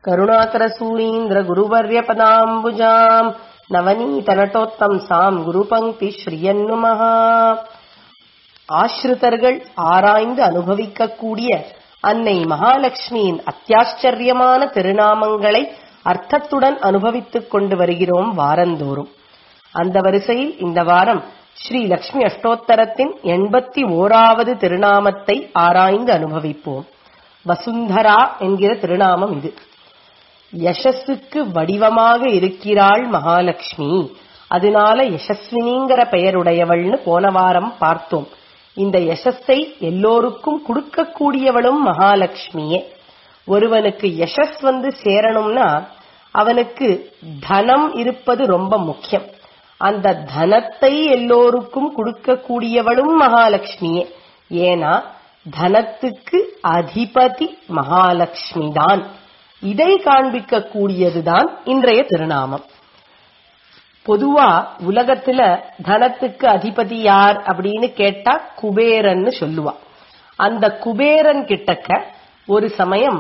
கருணாகரசூரீந்திர குருவர்ய பதாம்புஜாம் நவநீதநட்டோத்தம்சாம் குருபங்கி ஸ்ரீயன்னுமஹா ஆஸ்ரிதர்கள் ஆராய்ந்து அனுபவிக்கக்கூடிய அன்னை மகாலட்சுமியின் அத்தியாச்சரியமான திருநாமங்களை அர்த்தத்துடன் அனுபவித்துக் கொண்டு வருகிறோம் வாரந்தோறும் அந்த வரிசையில் இந்த வாரம் ஸ்ரீ லக்ஷ்மி அஷ்டோத்தரத்தின் எண்பத்தி ஓராவது திருநாமத்தை ஆராய்ந்து அனுபவிப்போம் வசுந்தரா என்கிற திருநாமம் இது யசஸுக்கு வடிவமாக இருக்கிறாள் மகாலட்சுமி அதனால யசஸ்வினிங்கிற பெயருடையவள்னு போன வாரம் பார்த்தோம் இந்த யசஸை எல்லோருக்கும் கொடுக்கக்கூடியவளும் மகாலட்சுமியே ஒருவனுக்கு யசஸ் வந்து சேரணும்னா அவனுக்கு தனம் இருப்பது ரொம்ப முக்கியம் அந்த தனத்தை எல்லோருக்கும் கொடுக்கக்கூடியவளும் மகாலட்சுமியே ஏன்னா தனத்துக்கு அதிபதி மகாலட்சுமி தான் இதை காண்பிக்க கூடியதுதான் இன்றைய திருநாமம் பொதுவா உலகத்துல தனத்துக்கு அதிபதி யார் அப்படின்னு கேட்டா குபேரன்னு சொல்லுவா அந்த குபேரன் கிட்டக்க ஒரு சமயம்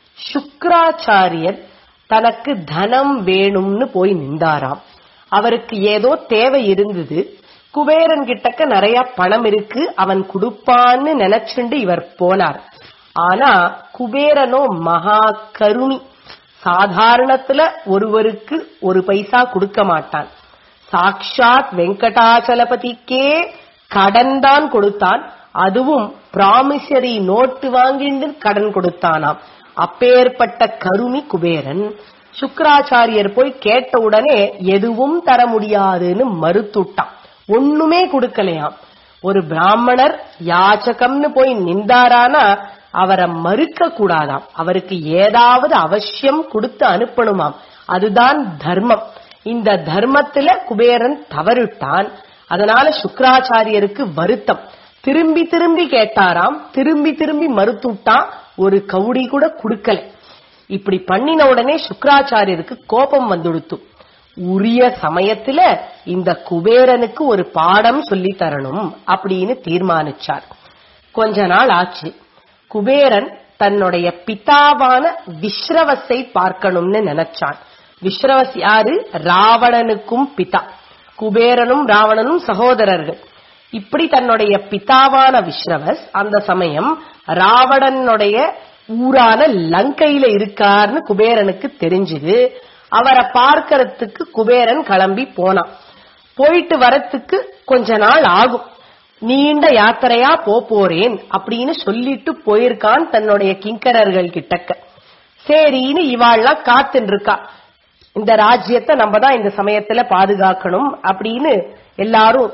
சுக்ராச்சாரியர் தனக்கு தனம் வேணும்னு போய் நின்றாராம் அவருக்கு ஏதோ தேவை இருந்தது குபேரன் கிட்டக்க நிறைய பணம் இருக்கு அவன் கொடுப்பான்னு நினைச்சுண்டு இவர் போனார் ஆனா குபேரனோ மகா கருணி சாதாரணத்துல ஒருவருக்கு ஒரு பைசா கொடுக்க மாட்டான் சாக்ஷாத் வெங்கடாச்சலபதிக்கே கடன் தான் கொடுத்தான் அதுவும் பிராமிசரி நோட்டு வாங்கிட்டு கடன் கொடுத்தானாம் அப்பேற்பட்ட கருமி குபேரன் சுக்கராச்சாரியர் போய் கேட்ட உடனே எதுவும் தர முடியாதுன்னு மறுத்துட்டான் ஒண்ணுமே கொடுக்கலையாம் ஒரு பிராமணர் யாச்சகம்னு போய் நின்றாரானா அவரை மறுக்க கூடாதாம் அவருக்கு ஏதாவது அவசியம் கொடுத்து அனுப்பணுமாம் அதுதான் தர்மம் இந்த தர்மத்துல குபேரன் தவறிட்டான் அதனால சுக்கராச்சாரியருக்கு வருத்தம் திரும்பி திரும்பி கேட்டாராம் திரும்பி திரும்பி மறுத்துட்டான் ஒரு கவுடி கூட கொடுக்கல இப்படி பண்ணின உடனே சுக்கராச்சாரியருக்கு கோபம் வந்துடுத்து உரிய சமயத்துல இந்த குபேரனுக்கு ஒரு பாடம் சொல்லி தரணும் அப்படின்னு தீர்மானிச்சார் கொஞ்ச நாள் ஆச்சு குபேரன் தன்னுடைய பிதாவான விஸ்ரவஸை பார்க்கணும்னு நினைச்சான் விஸ்ரவஸ் யாரு ராவணனுக்கும் பிதா குபேரனும் ராவணனும் சகோதரர்கள் இப்படி தன்னுடைய பிதாவான விஸ்ரவஸ் அந்த சமயம் ராவணனுடைய ஊரான லங்கையில இருக்கார்னு குபேரனுக்கு தெரிஞ்சுது அவரை பார்க்கறதுக்கு குபேரன் கிளம்பி போனான் போயிட்டு வரத்துக்கு கொஞ்ச நாள் ஆகும் நீண்ட யாத்திரையா போறேன் அப்படின்னு சொல்லிட்டு போயிருக்கான் தன்னுடைய கிங்கரர்கள் கிட்டக்க சரின்னு இவாள்லாம் காத்துன்னு இருக்கா இந்த ராஜ்யத்தை நம்ம தான் இந்த சமயத்துல பாதுகாக்கணும் அப்படின்னு எல்லாரும்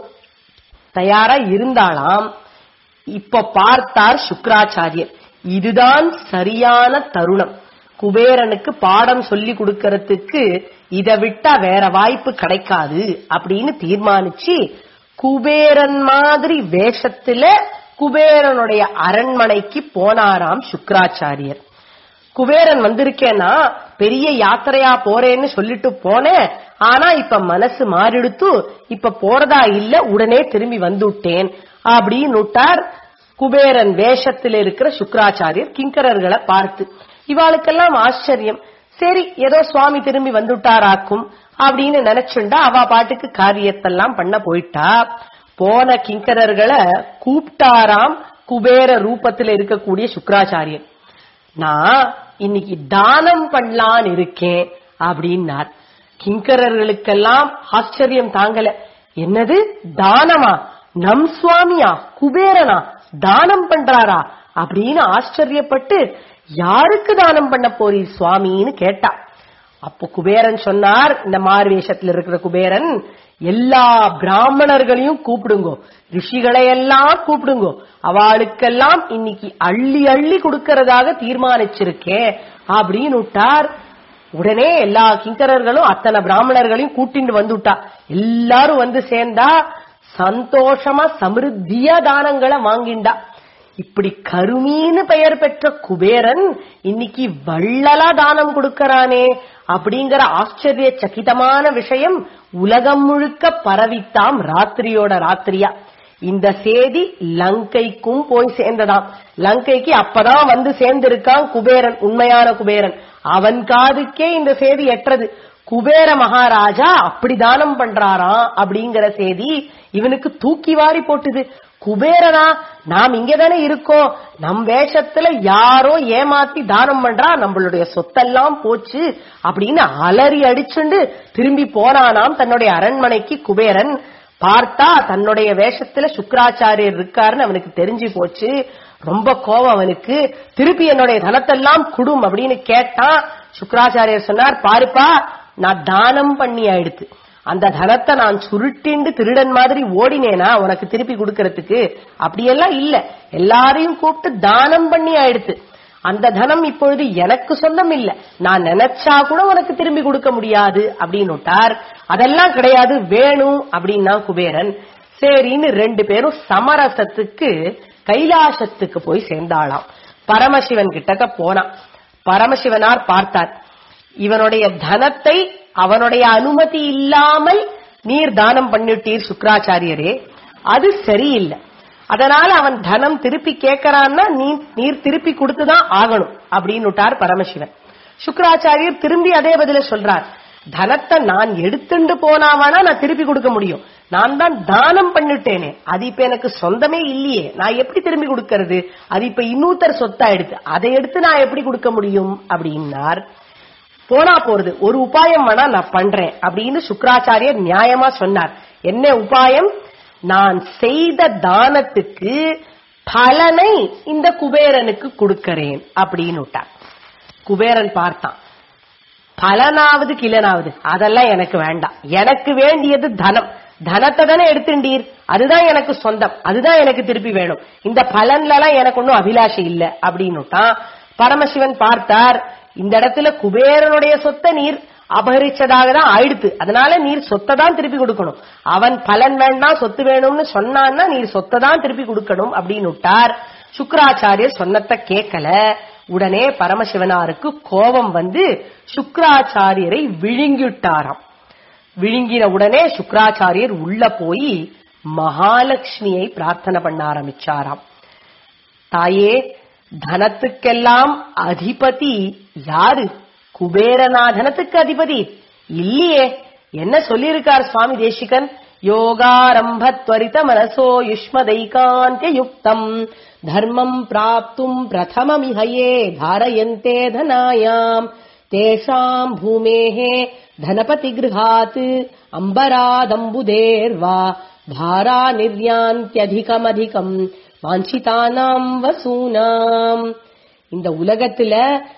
தயாரா இருந்தாலாம் இப்ப பார்த்தார் சுக்கராச்சாரியர் இதுதான் சரியான தருணம் குபேரனுக்கு பாடம் சொல்லி கொடுக்கறதுக்கு இதை விட்டா வேற வாய்ப்பு கிடைக்காது அப்படின்னு தீர்மானிச்சு குபேரன் மாதிரி வேஷத்துல குபேரனுடைய அரண்மனைக்கு போனாராம் சுக்கராச்சாரியர் குபேரன் வந்திருக்கேன்னா பெரிய யாத்திரையா போறேன்னு சொல்லிட்டு போனேன் ஆனா இப்ப மனசு மாறிடுத்து இப்ப போறதா இல்ல உடனே திரும்பி வந்துட்டேன் அப்படின்னு விட்டார் குபேரன் வேஷத்தில் இருக்கிற சுக்கராச்சாரியர் கிங்கரர்களை பார்த்து இவாளுக்கெல்லாம் ஆச்சரியம் சரி ஏதோ சுவாமி திரும்பி வந்துட்டாராக்கும் அப்படின்னு நினைச்சுண்டா அவ பாட்டுக்கு காரியத்தெல்லாம் பண்ண போயிட்டா போன கிங்கரர்களை கூப்பிட்டாராம் குபேர ரூபத்தில் இருக்கக்கூடிய சுக்கராச்சாரியர் நான் இன்னைக்கு தானம் பண்ணலான் இருக்கேன் அப்படின்னார் கிங்கரர்களுக்கெல்லாம் ஆச்சரியம் தாங்கல என்னது தானமா நம் சுவாமியா குபேரனா தானம் பண்றாரா அப்படின்னு ஆச்சரியப்பட்டு யாருக்கு தானம் பண்ண போறீர் சுவாமின்னு கேட்டா அப்போ குபேரன் சொன்னார் இந்த மார்வேஷத்துல இருக்கிற குபேரன் எல்லா பிராமணர்களையும் கூப்பிடுங்கோ ரிஷிகளை எல்லாம் கூப்பிடுங்கோ அவளுக்கெல்லாம் இன்னைக்கு அள்ளி அள்ளி கொடுக்கறதாக தீர்மானிச்சிருக்கேன் அப்படின்னு விட்டார் உடனே எல்லா கிங்கரர்களும் அத்தனை பிராமணர்களையும் கூட்டிட்டு வந்துட்டா எல்லாரும் வந்து சேர்ந்தா சந்தோஷமா சமிருத்தியா தானங்களை வாங்கிண்டா இப்படி கருமீன்னு பெயர் பெற்ற குபேரன் இன்னைக்கு வள்ளலா தானம் கொடுக்கறானே அப்படிங்கிற ஆச்சரிய சகிதமான விஷயம் உலகம் முழுக்க பரவித்தாம் ராத்திரியோட ராத்திரியா இந்த செய்தி லங்கைக்கும் போய் சேர்ந்ததாம் லங்கைக்கு அப்பதான் வந்து சேர்ந்திருக்கான் குபேரன் உண்மையான குபேரன் அவன் காதுக்கே இந்த செய்தி எட்டுறது குபேர மகாராஜா அப்படி தானம் பண்றாராம் அப்படிங்கிற செய்தி இவனுக்கு தூக்கி வாரி போட்டுது குபேரனா நாம் இங்கதானே இருக்கோம் நம் வேஷத்துல யாரோ ஏமாத்தி தானம் பண்றா நம்மளுடைய சொத்தெல்லாம் போச்சு அப்படின்னு அலறி அடிச்சுண்டு திரும்பி போனானாம் தன்னுடைய அரண்மனைக்கு குபேரன் பார்த்தா தன்னுடைய வேஷத்துல சுக்கராச்சாரியர் இருக்காருன்னு அவனுக்கு தெரிஞ்சு போச்சு ரொம்ப கோபம் அவனுக்கு திருப்பி என்னுடைய தனத்தெல்லாம் குடும் அப்படின்னு கேட்டான் சுக்கராச்சாரியர் சொன்னார் பாருப்பா நான் தானம் பண்ணி ஆயிடுத்து அந்த தனத்தை நான் சுருட்டிண்டு திருடன் மாதிரி ஓடினேனா உனக்கு திருப்பி கொடுக்கறதுக்கு அப்படியெல்லாம் இல்ல எல்லாரையும் கூப்பிட்டு தானம் பண்ணி ஆயிடுத்து அந்த தனம் இப்பொழுது எனக்கு சொந்தம் இல்ல நான் நினைச்சா கூட உனக்கு திரும்பி கொடுக்க முடியாது அப்படின்னு விட்டார் அதெல்லாம் கிடையாது வேணும் அப்படின்னா குபேரன் சரின்னு ரெண்டு பேரும் சமரசத்துக்கு கைலாசத்துக்கு போய் சேர்ந்தாளாம் பரமசிவன் கிட்டக்க போனான் பரமசிவனார் பார்த்தார் இவனுடைய தனத்தை அவனுடைய அனுமதி இல்லாமல் நீர் தானம் பண்ணிட்டீர் சுக்கராச்சாரியரே அது சரியில்லை அதனால அவன் தனம் திருப்பி கேட்கறான்னா நீ நீர் திருப்பி கொடுத்துதான் ஆகணும் அப்படின்னுட்டார் பரமசிவன் சுக்கராச்சாரியர் திரும்பி அதே பதில சொல்றார் தனத்தை நான் எடுத்துண்டு போனாவானா நான் திருப்பி கொடுக்க முடியும் நான் தான் தானம் பண்ணிட்டேனே அது இப்ப எனக்கு சொந்தமே இல்லையே நான் எப்படி திரும்பி கொடுக்கறது அது இப்ப இன்னொருத்தர் சொத்தா எடுத்து அதை எடுத்து நான் எப்படி கொடுக்க முடியும் அப்படின்னார் போனா போறது ஒரு உபாயம் வேணா நான் பண்றேன் அப்படின்னு சுக்கராச்சாரியர் நியாயமா சொன்னார் என்ன உபாயம் நான் செய்த தானத்துக்கு பலனை இந்த குபேரனுக்கு கொடுக்கறேன் அப்படின்னு விட்டார் குபேரன் பார்த்தான் பலனாவது கிலனாவது அதெல்லாம் எனக்கு வேண்டாம் எனக்கு வேண்டியது தனம் தனத்தை தானே எடுத்துண்டீர் அதுதான் எனக்கு சொந்தம் அதுதான் எனக்கு திருப்பி வேணும் இந்த பலன்ல எல்லாம் எனக்கு ஒன்னும் அபிலாஷை இல்ல அப்படின்னுட்டான் பரமசிவன் பார்த்தார் இந்த இடத்துல குபேரனுடைய சொத்தை நீர் அபகரிச்சதாக தான் ஆயிடுத்து அதனால நீர் சொத்தை தான் திருப்பி கொடுக்கணும் அவன் பலன் வேண்டாம் சொத்து வேணும்னு சொன்னான்னா நீர் சொத்தை தான் திருப்பி கொடுக்கணும் அப்படின்னு விட்டார் சுக்கராச்சாரியர் சொன்னத்தை கேட்கல உடனே பரமசிவனாருக்கு கோபம் வந்து சுக்கராச்சாரியரை விழுங்கிட்டாராம் விழுங்கின உடனே சுக்கராச்சாரியர் உள்ள போய் மகாலட்சுமியை பிரார்த்தனை பண்ண ஆரம்பிச்சாராம் தாயே தனத்துக்கெல்லாம் அதிபதி யாரு குபேரநாதனத்துக்கு அதிபதி இல்லையே என்ன சொல்லியிருக்கார் சுவாமி தேசிகன் யோகாரம்பத்வரித மனசோ யுஷ்மதைகாந்திய யுக்தம் தர்மம் பிராப்தும் பிரதமமிஹயே தாரயந்தே தனாயாம் தேஷாம் பூமேஹே தனபதி கிருஹாத் அம்பராதம்புதேர்வா தாரா நிர்யாந்தியதிகமதிகம் வாஞ்சிதானாம் வசூனாம் இந்த உலகத்துல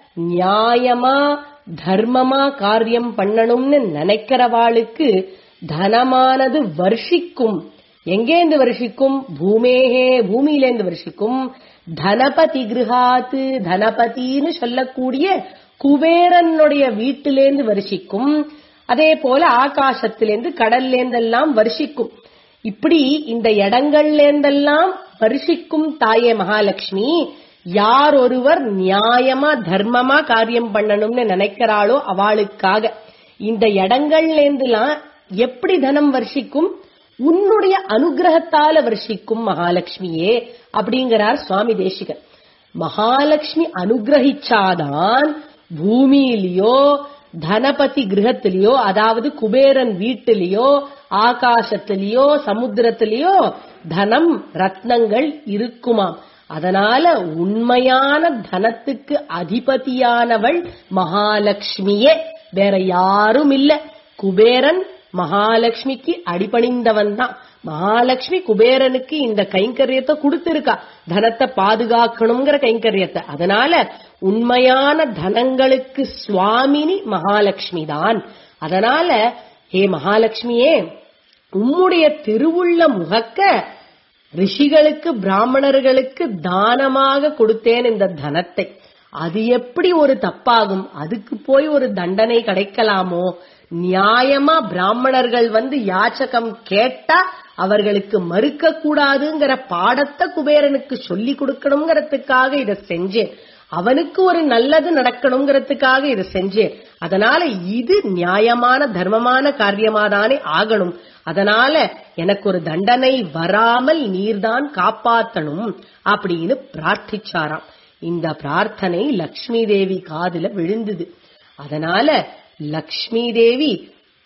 நியாயமா தர்மமா காரியம் பண்ணணும்னு நினைக்கிறவாளுக்கு தனமானது வருஷிக்கும் எங்கேந்து வருஷிக்கும் பூமேகே பூமியிலேந்து வருஷிக்கும் தனபதி கிருஹாத்து தனபதினு சொல்லக்கூடிய குபேரனுடைய வீட்டிலேந்து வருஷிக்கும் அதே போல ஆகாசத்திலேந்து கடல்லேந்தெல்லாம் வருஷிக்கும் இப்படி இந்த இடங்கள்லேந்தெல்லாம் வருஷிக்கும் தாயே மகாலட்சுமி யார் ஒருவர் நியாயமா தர்மமா காரியம் பண்ணணும்னு நினைக்கிறாளோ அவளுக்காக இந்த இடங்கள்லேந்துலாம் எப்படி தனம் வருஷிக்கும் உன்னுடைய அனுகிரகத்தால வருஷிக்கும் மகாலட்சுமியே அப்படிங்கிறார் சுவாமி தேசிகன் மகாலட்சுமி அனுகிரகிச்சாதான் பூமியிலயோ தனபதி கிரகத்திலேயோ அதாவது குபேரன் வீட்டிலேயோ ஆகாசத்திலேயோ சமுத்திரத்திலேயோ தனம் ரத்னங்கள் இருக்குமாம் அதனால உண்மையான தனத்துக்கு அதிபதியானவள் மகாலட்சுமியே வேற யாரும் இல்ல குபேரன் மகாலட்சுமிக்கு அடிபணிந்தவன் தான் மகாலட்சுமி குபேரனுக்கு இந்த கைங்கரியத்தை கொடுத்திருக்கா தனத்தை பாதுகாக்கணுங்கிற கைங்கரியத்தை அதனால உண்மையான தனங்களுக்கு சுவாமினி மகாலட்சுமி தான் அதனால ஹே மகாலட்சுமியே உம்முடைய திருவுள்ள முகக்க ரிஷிகளுக்கு பிராமணர்களுக்கு தானமாக கொடுத்தேன் இந்த தனத்தை அது எப்படி ஒரு தப்பாகும் அதுக்கு போய் ஒரு தண்டனை கிடைக்கலாமோ நியாயமா பிராமணர்கள் வந்து யாச்சகம் கேட்டா அவர்களுக்கு மறுக்க கூடாதுங்கிற பாடத்தை குபேரனுக்கு சொல்லி கொடுக்கணுங்கிறதுக்காக இதை செஞ்சேன் அவனுக்கு ஒரு நல்லது நடக்கணுங்கிறதுக்காக இதை செஞ்சேன் அதனால இது நியாயமான தர்மமான காரியமாதானே ஆகணும் அதனால எனக்கு ஒரு தண்டனை வராமல் நீர்தான் காப்பாத்தணும் அப்படின்னு பிரார்த்திச்சாராம் இந்த பிரார்த்தனை லக்ஷ்மி தேவி காதுல விழுந்தது அதனால லக்ஷ்மி தேவி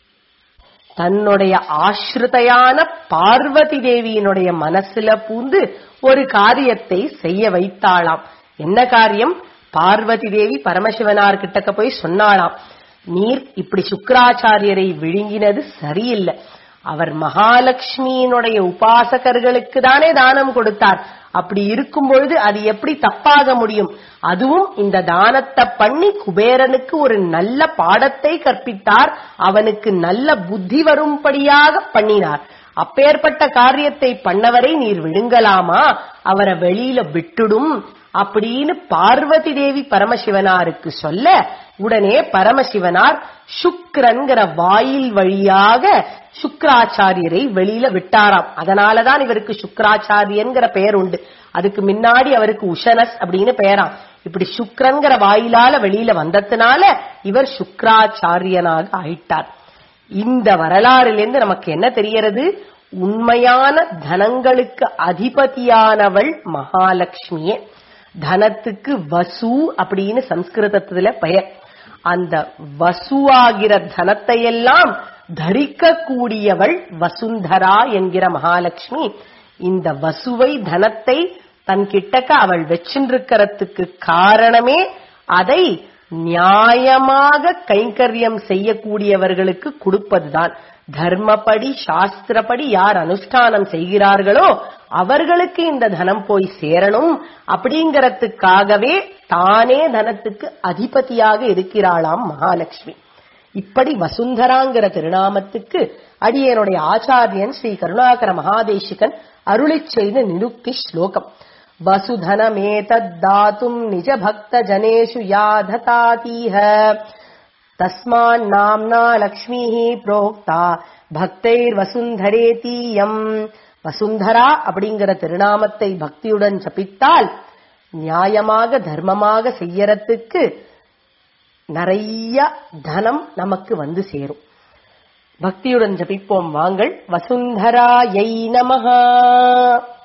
தன்னுடைய ஆசிரிதையான பார்வதி தேவியினுடைய மனசுல பூந்து ஒரு காரியத்தை செய்ய வைத்தாளாம் என்ன காரியம் பார்வதி தேவி பரமசிவனார் கிட்டக்க போய் சொன்னாளாம் நீர் இப்படி சுக்கராச்சாரியரை விழுங்கினது சரியில்லை அவர் மகாலட்சுமியினுடைய உபாசகர்களுக்கு தானே தானம் கொடுத்தார் அப்படி இருக்கும் பொழுது அது எப்படி தப்பாக முடியும் அதுவும் இந்த தானத்தை பண்ணி குபேரனுக்கு ஒரு நல்ல பாடத்தை கற்பித்தார் அவனுக்கு நல்ல புத்தி வரும்படியாக பண்ணினார் அப்பேற்பட்ட காரியத்தை பண்ணவரை நீர் விழுங்கலாமா அவரை வெளியில விட்டுடும் அப்படின்னு பார்வதி தேவி பரமசிவனாருக்கு சொல்ல உடனே பரமசிவனார் சுக்ரன்கிற வாயில் வழியாக சுக்ராச்சாரியரை வெளியில விட்டாராம் அதனாலதான் இவருக்கு சுக்ராச்சாரியன்கிற பெயர் உண்டு அதுக்கு முன்னாடி அவருக்கு உஷனஸ் அப்படின்னு பெயராம் இப்படி சுக்ரன்கிற வாயிலால வெளியில வந்ததுனால இவர் சுக்ராச்சாரியனாக ஆயிட்டார் இந்த வரலாறிலிருந்து நமக்கு என்ன தெரியறது உண்மையான தனங்களுக்கு அதிபதியானவள் மகாலட்சுமியே தனத்துக்கு வசு அப்படின்னு சம்ஸ்கிருதத்துல பெயர் அந்த வசுவாகிற தனத்தை எல்லாம் தரிக்க கூடியவள் வசுந்தரா என்கிற மகாலட்சுமி இந்த வசுவை தனத்தை தன் கிட்டக்க அவள் வச்சின்றிருக்கிறதுக்கு காரணமே அதை நியாயமாக கைங்கரியம் செய்யக்கூடியவர்களுக்கு கொடுப்பதுதான் தர்மப்படி சாஸ்திரப்படி யார் அனுஷ்டானம் செய்கிறார்களோ அவர்களுக்கு இந்த தனம் போய் சேரணும் அப்படிங்கறதுக்காகவே தானே தனத்துக்கு அதிபதியாக இருக்கிறாளாம் மகாலட்சுமி இப்படி வசுந்தராங்கிற திருநாமத்துக்கு அடியனுடைய ஆச்சாரியன் ஸ்ரீ கருணாகர மகாதேசிகன் அருளிச் செய்த நிருக்தி ஸ்லோகம் வசுதனமேதத்தாத்தும் நிஜ பக்த ஜனேஷு யாததாதீஹ தஸ்மான்னாம்னா லக்ஷ்மிः புரோக்தா பக்தைர் வசுந்தரேதீயம் வசுந்தரா அப்படிங்கிற திருநாமத்தை பக்தியுடன் ஜபித்தால் நியாயமாக தர்மமாக செய்யறதுக்கு நிறைய தனம் நமக்கு வந்து சேரும் பக்தியுடன் ஜபிப்போம் வாங்கள் வசுந்தராயை நமஹா